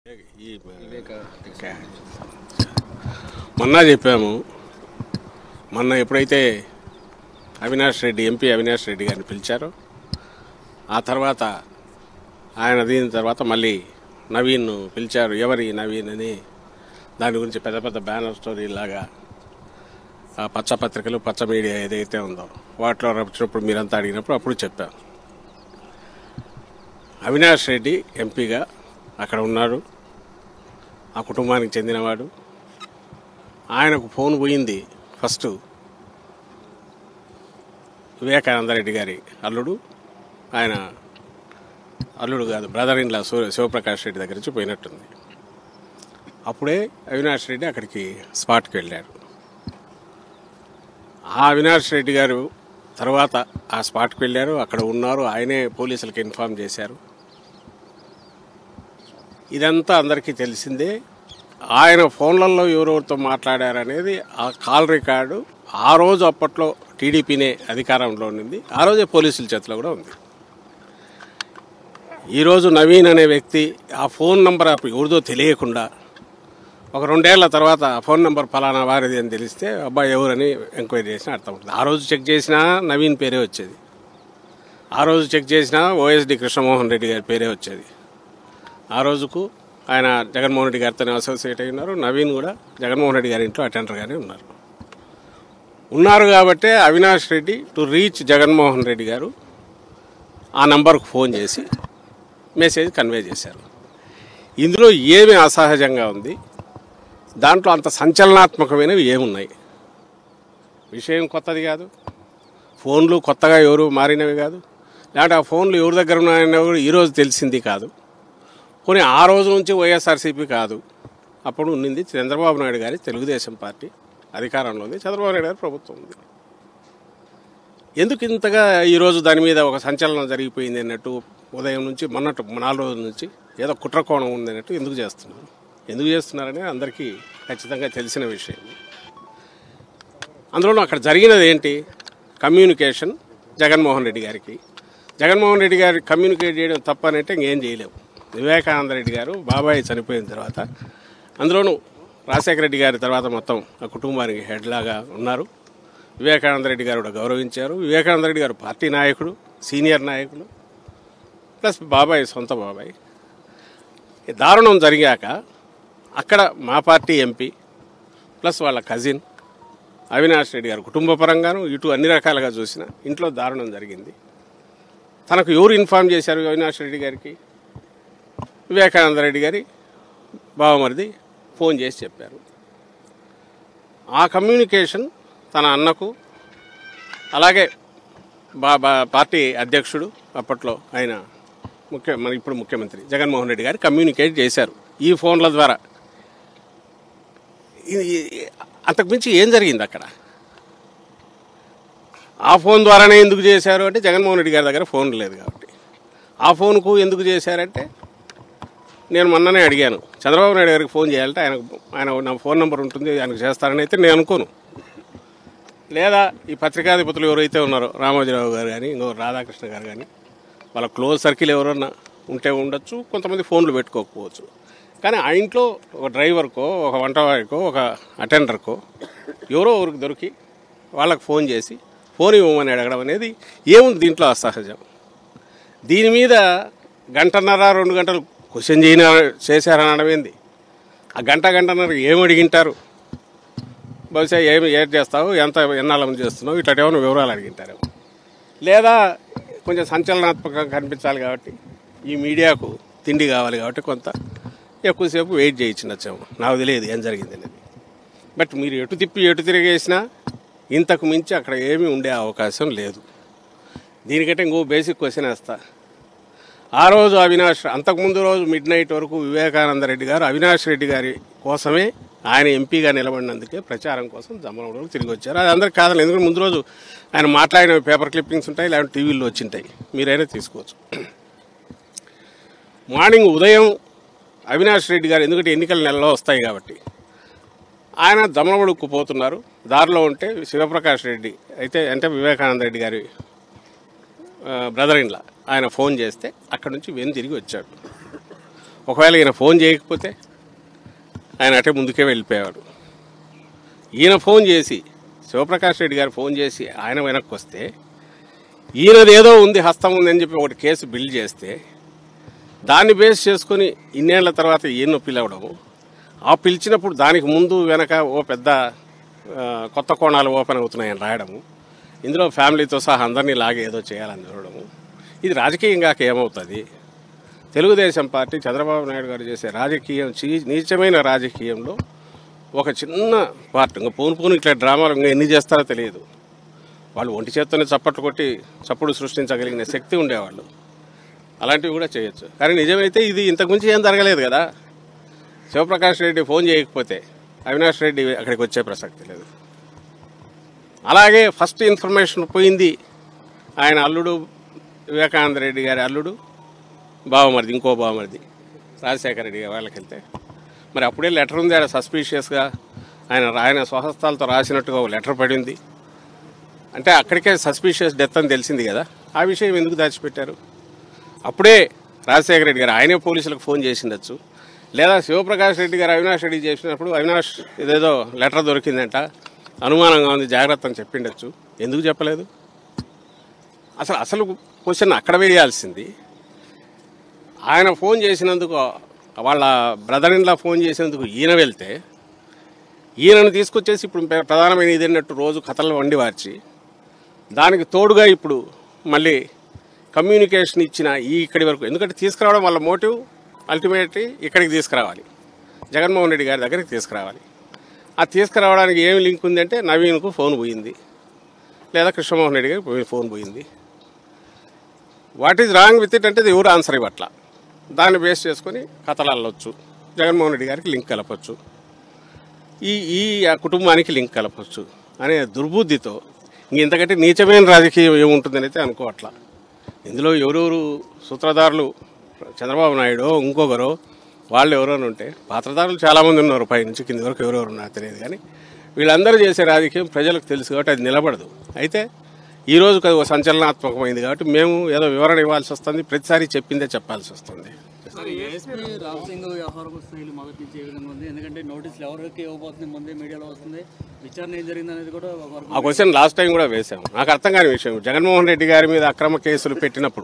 ఈ వివేక ఓకే. మొన్న చెప్పాము మొన్న ఎప్పుడైతే అవినాష్ రెడ్డి ఎంపీ అవినాష్ రెడ్డి గారిని పిలిచారో ఆ తర్వాత ఆయన దీని తర్వాత మళ్ళీ నవీన్ను పిలిచారు ఎవరి నవీన్ అని దాని గురించి పెద్ద పెద్ద బ్యానర్ స్టోరీ లాగా ఆ పచ్చ పత్రికలు పచ్చ మీడియా ఏదైతే ఉందో వాటిలో వచ్చినప్పుడు మీరంతా అడిగినప్పుడు అప్పుడు చెప్పాం అవినాష్ రెడ్డి ఎంపీగా అక్కడ ఉన్నాడు ఆ కుటుంబానికి చెందినవాడు ఆయనకు ఫోన్ పోయింది ఫస్ట్ వివేకానందరెడ్డి గారి అల్లుడు ఆయన అల్లుడు కాదు brother in law Surya Shivaprakash Reddy దగ్గర నుంచి పోయినట్టుంది అప్పుడే అవినాష్ రెడ్డి అక్కడికి స్పాట్కి వెళ్ళాడు ఆ అవినాష్ రెడ్డి గారు తర్వాత ఆ స్పాట్కి వెళ్ళారు అక్కడ ఉన్నారు ఆయనే పోలీసులకు ఇన్ఫామ్ చేశారు ఇదంతా అందరికీ తెలిసిందే ఆయన ఫోన్లలో ఎవరెవరితో మాట్లాడారనేది ఆ కాల్ రికార్డు ఆ రోజు అప్పట్లో టీడీపీనే అధికారంలో ఉంది ఆ రోజే పోలీసుల చేతిలో కూడా ఉంది ఈరోజు నవీన్ అనే వ్యక్తి ఆ ఫోన్ నంబర్ అప్పుడు ఎవరిదో తెలియకుండా ఒక రెండేళ్ల తర్వాత ఆ ఫోన్ నంబర్ ఫలానా వారిది అని తెలిస్తే అబ్బాయి ఎవరని ఎంక్వైరీ చేసినా అర్థం అవుతుంది ఆ రోజు చెక్ చేసినా నవీన్ పేరే వచ్చేది ఆ రోజు చెక్ చేసినా ఓఎస్డి కృష్ణమోహన్ రెడ్డి గారి పేరే వచ్చేది ఆ రోజుకు ఆయన జగన్మోహన్ రెడ్డి గారితో అసోసియేట్ అయి ఉన్నారు నవీన్ కూడా జగన్మోహన్ రెడ్డి గారి ఇంట్లో అటెండర్గానే ఉన్నారు ఉన్నారు కాబట్టే అవినాష్ రెడ్డి టు రీచ్ జగన్మోహన్ రెడ్డి గారు ఆ నంబర్కు ఫోన్ చేసి మెసేజ్ కన్వే చేశారు ఇందులో ఏమి అసహజంగా ఉంది దాంట్లో అంత సంచలనాత్మకమైనవి ఏమున్నాయి విషయం కొత్తది కాదు ఫోన్లు కొత్తగా ఎవరు మారినవి కాదు లేదంటే ఆ ఫోన్లు ఎవరి దగ్గర ఉన్నాయని కూడా ఈరోజు తెలిసింది కాదు కొన్ని ఆ రోజు నుంచి వైఎస్ఆర్సీపీ కాదు అప్పుడు ఉన్నింది చంద్రబాబు నాయుడు గారి తెలుగుదేశం పార్టీ అధికారంలో ఉంది చంద్రబాబు నాయుడు గారి ప్రభుత్వం ఉంది ఎందుకు ఇంతగా ఈరోజు దాని మీద ఒక సంచలనం జరిగిపోయింది అన్నట్టు ఉదయం నుంచి మొన్నట్టు నాలుగు రోజుల నుంచి ఏదో కుట్రకోణం ఉంది అన్నట్టు ఎందుకు చేస్తున్నారు ఎందుకు చేస్తున్నారని అందరికీ ఖచ్చితంగా తెలిసిన విషయం అందులోనూ అక్కడ జరిగినది ఏంటి కమ్యూనికేషన్ జగన్మోహన్ రెడ్డి గారికి జగన్మోహన్ రెడ్డి గారి కమ్యూనికేట్ చేయడం తప్పనంటే ఇంకేం చేయలేవు వివేకానంద రెడ్డి గారు బాబాయ్ చనిపోయిన తర్వాత అందులోనూ రాజశేఖర రెడ్డి గారి తర్వాత మొత్తం ఆ కుటుంబానికి హెడ్ లాగా ఉన్నారు వివేకానంద రెడ్డి గారు కూడా గౌరవించారు వివేకానంద రెడ్డి గారు పార్టీ నాయకుడు సీనియర్ నాయకులు ప్లస్ బాబాయ్ సొంత బాబాయ్ ఈ దారుణం జరిగాక అక్కడ మా పార్టీ ఎంపీ ప్లస్ వాళ్ళ కజిన్ అవినాష్ రెడ్డి గారు కుటుంబ పరంగాను ఇటు అన్ని రకాలుగా చూసిన ఇంట్లో దారుణం జరిగింది తనకు ఎవరు ఇన్ఫార్మ్ చేశారు అవినాష్ రెడ్డి గారికి వివేకానంద రెడ్డి గారి బావమరిది ఫోన్ చేసి చెప్పారు ఆ కమ్యూనికేషన్ తన అన్నకు అలాగే బా బా పార్టీ అధ్యక్షుడు అప్పట్లో ఆయన ముఖ్య మన ఇప్పుడు ముఖ్యమంత్రి జగన్మోహన్ రెడ్డి గారు కమ్యూనికేట్ చేశారు ఈ ఫోన్ల ద్వారా ఇది అంతకుమించి ఏం జరిగింది అక్కడ ఆ ఫోన్ ద్వారానే ఎందుకు చేశారు అంటే జగన్మోహన్ రెడ్డి గారి దగ్గర ఫోన్ లేదు కాబట్టి ఆ ఫోన్కు ఎందుకు చేశారంటే నేను మొన్ననే అడిగాను చంద్రబాబు నాయుడు గారికి ఫోన్ చేయాలంటే ఆయన ఆయన నా ఫోన్ నెంబర్ ఉంటుంది ఆయనకు చేస్తారని అయితే నేను అనుకోను లేదా ఈ పత్రికాధిపతులు ఎవరైతే ఉన్నారో రామోజీరావు గారు కానీ ఇంకో రాధాకృష్ణ గారు కానీ వాళ్ళ క్లోజ్ సర్కిల్ ఎవరన్నా ఉంటే ఉండొచ్చు కొంతమంది ఫోన్లు పెట్టుకోకపోవచ్చు కానీ ఆ ఇంట్లో ఒక డ్రైవర్కో ఒక వంటవాడికో ఒక అటెండర్కో ఎవరో ఎవరికి దొరికి వాళ్ళకి ఫోన్ చేసి ఫోన్ ఇవ్వమని అడగడం అనేది ఏముంది దీంట్లో అసహజం దీని మీద గంటన్నర రెండు గంటలు క్వశ్చన్ చేయన చేశారని అనడమేంది ఆ గంట గంటన్నర ఏం అడిగింటారు బహుశా ఏమి ఏం చేస్తావు ఎంత ఎన్నాళ్ళం చేస్తున్నావు ఇట్లా ఏమైనా వివరాలు అడిగింటారేమో లేదా కొంచెం సంచలనాత్మకంగా కనిపించాలి కాబట్టి ఈ మీడియాకు తిండి కావాలి కాబట్టి కొంత ఎక్కువసేపు వెయిట్ చేయించినచ్చాము నాకు తెలియదు ఏం జరిగింది అనేది బట్ మీరు ఎటు తిప్పి ఎటు తిరిగేసినా ఇంతకు మించి అక్కడ ఏమీ ఉండే అవకాశం లేదు దీనికంటే ఇంకో బేసిక్ క్వశ్చన్ వేస్తా ఆ రోజు అవినాష్ అంతకుముందు రోజు మిడ్ నైట్ వరకు వివేకానంద రెడ్డి గారు అవినాష్ రెడ్డి గారి కోసమే ఆయన ఎంపీగా నిలబడినందుకే ప్రచారం కోసం జమ్మలమూడలో తిరిగి వచ్చారు అది అందరికి కాదని ఎందుకంటే ముందు రోజు ఆయన మాట్లాడిన పేపర్ క్లిప్పింగ్స్ ఉంటాయి లేదంటే టీవీల్లో వచ్చింటాయి మీరైనా తీసుకోవచ్చు మార్నింగ్ ఉదయం అవినాష్ రెడ్డి గారు ఎందుకంటే ఎన్నికల నెలలో వస్తాయి కాబట్టి ఆయన దమనబడుకు పోతున్నారు దారిలో ఉంటే శివప్రకాష్ రెడ్డి అయితే అంటే వివేకానంద రెడ్డి గారి బ్రదర్ ఇన్లా ఆయన ఫోన్ చేస్తే అక్కడి నుంచి వెను తిరిగి వచ్చాడు ఒకవేళ ఈయన ఫోన్ చేయకపోతే ఆయన అటే ముందుకే వెళ్ళిపోయేవాడు ఈయన ఫోన్ చేసి శివప్రకాష్ రెడ్డి గారు ఫోన్ చేసి ఆయన వెనక్కి వస్తే ఈయనది ఏదో ఉంది హస్తం ఉందని చెప్పి ఒకటి కేసు బిల్డ్ చేస్తే దాన్ని బేస్ చేసుకొని ఇన్నేళ్ల తర్వాత ఈయన పిలవడము ఆ పిలిచినప్పుడు దానికి ముందు వెనక ఓ పెద్ద ఆ, కొత్త కోణాలు ఓపెన్ అవుతున్నాయని రాయడము ఇందులో ఫ్యామిలీతో సహా అందరినీ లాగే ఏదో చేయాలని చూడడము ఇది రాజకీయంగా ఏమవుతుంది తెలుగుదేశం పార్టీ చంద్రబాబు నాయుడు గారు చేసే రాజకీయం చీ- నీచమైన రాజకీయంలో ఒక చిన్న పార్ట్ ఇంకా పోను పోను ఇట్లా డ్రామాలు ఇంకా ఎన్ని చేస్తారో తెలియదు వాళ్ళు ఒంటి చేత్తోనే చప్పట్లు కొట్టి చప్పుడు సృష్టించగలిగిన శక్తి ఉండేవాళ్ళు అలాంటివి కూడా చేయొచ్చు కానీ నిజమైతే ఇది ఇంతకుమించి ఏం జరగలేదు కదా శివప్రకాష్ రెడ్డి ఫోన్ చేయకపోతే అవినాష్ రెడ్డి అక్కడికి వచ్చే ప్రసక్తి లేదు అలాగే ఫస్ట్ ఇన్ఫర్మేషన్ పోయింది ఆయన అల్లుడు వివేకానంద రెడ్డి గారి అల్లుడు బావమరిది ఇంకో బావమరిది రాజశేఖర రెడ్డి గారి వాళ్ళకి వెళ్తే మరి అప్పుడే లెటర్ ఉంది ఆడ సస్పీషియస్గా ఆయన ఆయన స్వహస్తాలతో రాసినట్టుగా ఒక లెటర్ పడింది అంటే అక్కడికే సస్పీషియస్ డెత్ అని తెలిసింది కదా ఆ విషయం ఎందుకు దాచిపెట్టారు అప్పుడే రాజశేఖర రెడ్డి గారు ఆయనే పోలీసులకు ఫోన్ చేసిండొచ్చు లేదా శివప్రకాష్ రెడ్డి గారు అవినాష్ రెడ్డి చేసినప్పుడు అవినాష్ ఇదేదో లెటర్ దొరికిందంట అనుమానంగా ఉంది జాగ్రత్త అని చెప్పిండొచ్చు ఎందుకు చెప్పలేదు అసలు అసలు క్వశ్చన్ అక్కడ వేయాల్సింది ఆయన ఫోన్ చేసినందుకు వాళ్ళ బ్రదర్ ఇన్లా ఫోన్ చేసినందుకు ఈయన వెళ్తే ఈయనను తీసుకొచ్చేసి ఇప్పుడు ప్ర- ప్రధానమైన ఇది అన్నట్టు రోజు కథలు వండి వార్చి దానికి తోడుగా ఇప్పుడు మళ్ళీ కమ్యూనికేషన్ ఇచ్చిన ఈ ఇక్కడి వరకు ఎందుకంటే తీసుకురావడం వాళ్ళ మోటివ్ అల్టిమేట్లీ ఇక్కడికి తీసుకురావాలి జగన్మోహన్ రెడ్డి గారి దగ్గరికి తీసుకురావాలి ఆ తీసుకురావడానికి ఏమి లింక్ ఉందంటే నవీన్కు ఫోన్ పోయింది లేదా కృష్ణమోహన్ రెడ్డి గారికి పోయి- ఫోన్ పోయింది what is wrong with it అంటే ఇది ఎవరు ఆన్సర్ ఇవ్వట్ల దాన్ని బేస్ చేసుకొని కథలు అల్లొచ్చు జగన్మోహన్ రెడ్డి గారికి లింక్ కలపచ్చు ఈ ఈ ఆ కుటుంబానికి లింక్ కలపచ్చు అనే దుర్బుద్ధితో ఇంక ఇంతకంటే నీచమైన రాజకీయం ఏముంటుందని అయితే అనుకోవట్లా ఇందులో ఎవరెవరు సూత్రధారులు చంద్రబాబు నాయుడు ఇంకొకరు వాళ్ళు ఎవరైనా ఉంటే పాత్రధారులు చాలామంది ఉన్నారు పై నుంచి కింది వరకు ఎవరెవరు ఉన్నారు తెలియదు కానీ వీళ్ళందరూ చేసే రాజకీయం ప్రజలకు తెలుసు కాబట్టి అది నిలబడదు అయితే ఈ రోజు అది ఒక సంచలనాత్మకమైంది కాబట్టి మేము ఏదో వివరణ ఇవ్వాల్సి వస్తుంది ప్రతిసారి చెప్పిందే చెప్పాల్సి వస్తుంది సార్ ఏఎస్పీ రామ్ సింగ్ వ్యవహారం శైలి మొదటి నుంచి ఏ విధంగా ఉంది ఎందుకంటే నోటీసులు ఎవరికి ఇవ్వబోతుంది ముందే మీడియాలో వస్తుంది విచారణ ఏం జరిగింది అనేది కూడా ఒక వరకు ఆ క్వశ్చన్ లాస్ట్ టైం కూడా వేశాము నాకు అర్థం కాని విషయం జగన్మోహన్ రెడ్డి గారి మీద అక్రమ కేసులు పెట్టినప్పుడు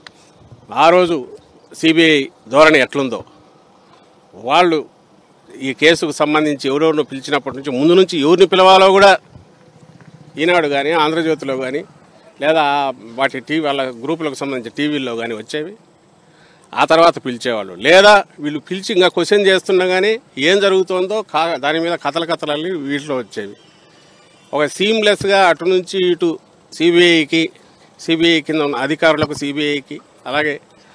ఆ రోజు సిబిఐ ధోరణి ఎట్లుందో వాళ్ళు ఈ కేసుకు సంబంధించి ఎవరెవరిని పిలిచినప్పటి నుంచి ముందు నుంచి ఎవరిని పిలవాలో కూడా ఈనాడు కానీ ఆంధ్రజ్యోతిలో కానీ లేదా వాటి టీవీ వాళ్ళ గ్రూపులకు సంబంధించి టీవీల్లో కానీ వచ్చేవి ఆ తర్వాత పిలిచేవాళ్ళు లేదా వీళ్ళు పిలిచి ఇంకా క్వశ్చన్ చేస్తున్నా కానీ ఏం జరుగుతుందో కా దాని మీద కథల కథలన్నీ వీటిలో వచ్చేవి ఒక సీమ్లెస్గా అటు నుంచి ఇటు సిబిఐకి సిబిఐ కింద ఉన్న అధికారులకు సిబిఐకి అలాగే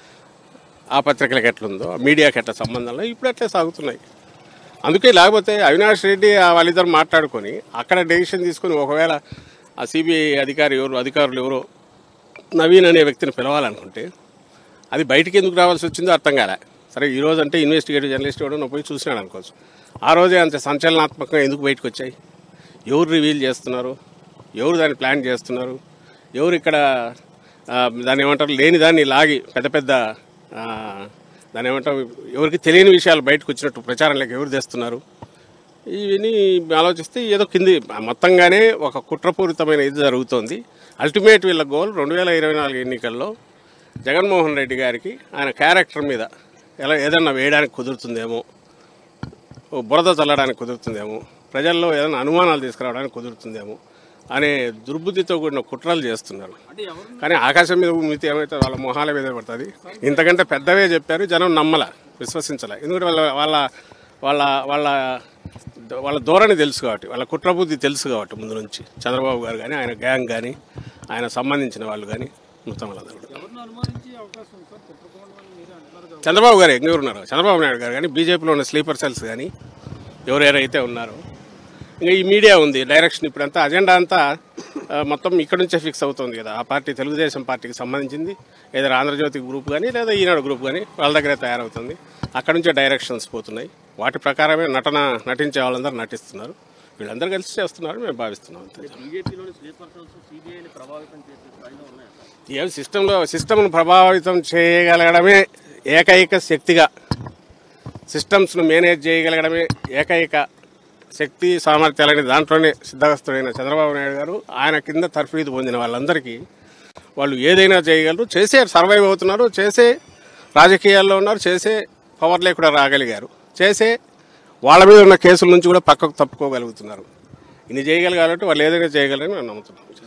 ఆ పత్రికలకు ఎట్లుందో మీడియాకి ఎట్లా సంబంధంలో ఇప్పుడు అట్లే సాగుతున్నాయి అందుకే లేకపోతే అవినాష్ రెడ్డి ఆ వాళ్ళిద్దరు మాట్లాడుకొని అక్కడ డెసిషన్ తీసుకొని ఒకవేళ ఆ సిబిఐ అధికారి ఎవరు అధికారులు ఎవరో నవీన్ అనే వ్యక్తిని పిలవాలనుకుంటే అది బయటికి ఎందుకు రావాల్సి వచ్చిందో అర్థం కాలే సరే ఈ రోజు అంటే ఇన్వెస్టిగేటివ్ జర్నలిస్ట్ ఎవడో పోయి చూసినాడు అనుకోవచ్చు ఆ రోజే అంత సంచలనాత్మకంగా ఎందుకు బయటకు వచ్చాయి ఎవరు రివీల్ చేస్తున్నారు ఎవరు దాన్ని ప్లాన్ చేస్తున్నారు ఎవరు ఇక్కడ ఆ, దాన్ని ఏమంటారు లేని దాన్ని లాగి పెద్ద పెద్ద ఆ, దాన్ని ఏమంటారు ఎవరికి తెలియని విషయాలు బయటకు వచ్చినట్టు ప్రచారంలోకి ఎవరు తెస్తున్నారు ఇవన్నీ ఆలోచిస్తే ఏదో కింది మొత్తంగానే ఒక కుట్రపూరితమైన ఇది జరుగుతోంది అల్టిమేట్ వీళ్ళ గోల్ రెండు వేల ఇరవై నాలుగు ఎన్నికల్లో జగన్మోహన్ రెడ్డి గారికి ఆయన క్యారెక్టర్ మీద ఎలా ఏదన్నా వేయడానికి కుదురుతుందేమో ఓ బురద చల్లడానికి కుదురుతుందేమో ప్రజల్లో ఏదైనా అనుమానాలు తీసుకురావడానికి కుదురుతుందేమో అనే దుర్బుద్ధితో కూడిన కుట్రలు చేస్తున్నారు కానీ ఆకాశం మీద మితి ఏమైతే వాళ్ళ మొహాల మీద పడుతుంది ఇంతకంటే పెద్దవే చెప్పారు జనం నమ్మల విశ్వసించలే ఎందుకంటే వాళ్ళ వాళ్ళ వాళ్ళ వాళ్ళ వాళ్ళ ధోరణి తెలుసు కాబట్టి వాళ్ళ కుట్రబుద్ధి తెలుసు కాబట్టి ముందు నుంచి చంద్రబాబు గారు కానీ ఆయన గ్యాంగ్ కానీ ఆయన సంబంధించిన వాళ్ళు కానీ మొత్తం వాళ్ళందరూ కూడా. ఎవరిని అనుమానించే అవకాశం ఉంది సార్ తిప్పకుండా అని మీరే అంటున్నారు కదా చంద్రబాబు గారు ఎవరు ఉన్నారు చంద్రబాబు నాయుడు గారు కానీ బీజేపీలో ఉన్న స్లీపర్ సెల్స్ కానీ ఎవరెవరైతే ఉన్నారో ఇంకా ఈ మీడియా ఉంది డైరెక్షన్ ఇప్పుడంతా అజెండా అంతా ఆ, మొత్తం ఇక్కడ నుంచే ఫిక్స్ అవుతుంది కదా ఆ పార్టీ తెలుగుదేశం పార్టీకి సంబంధించింది ఏదైనా ఆంధ్రజ్యోతి గ్రూప్ కానీ లేదా ఈనాడు గ్రూప్ కానీ వాళ్ళ దగ్గరే తయారవుతుంది అక్కడ నుంచే డైరెక్షన్స్ పోతున్నాయి వాటి ప్రకారమే నటన నటించే వాళ్ళందరూ నటిస్తున్నారు వీళ్ళందరూ కలిసి చేస్తున్నారు మేము భావిస్తున్నాం అంతే బీజేపీలోని స్లీపర్ సెల్స్ సిబిఐని ప్రభావితం చేసే స్థాయిలో ఉన్నాయి సార్ ఏం సిస్టంలో సిస్టమ్ను ప్రభావితం చేయగలగడమే ఏకైక శక్తిగా సిస్టమ్స్ను మేనేజ్ చేయగలగడమే ఏకైక శక్తి సామర్థ్యాలని దాంట్లోనే సిద్ధహస్తుడైన చంద్రబాబు నాయుడు గారు ఆయన కింద తర్ఫీదు పొందిన వాళ్ళందరికీ వాళ్ళు ఏదైనా చేయగలరు చేసే సర్వైవ్ అవుతున్నారు చేసే రాజకీయాల్లో ఉన్నారు చేసే పవర్లే కూడా రాగలిగారు చేసే వాళ్ళ మీద ఉన్న కేసుల నుంచి కూడా పక్కకు తప్పుకోగలుగుతున్నారు ఇన్ని చేయగలగాలంటే వాళ్ళు ఏదైనా చేయగలరని మేము నమ్ముతున్నాం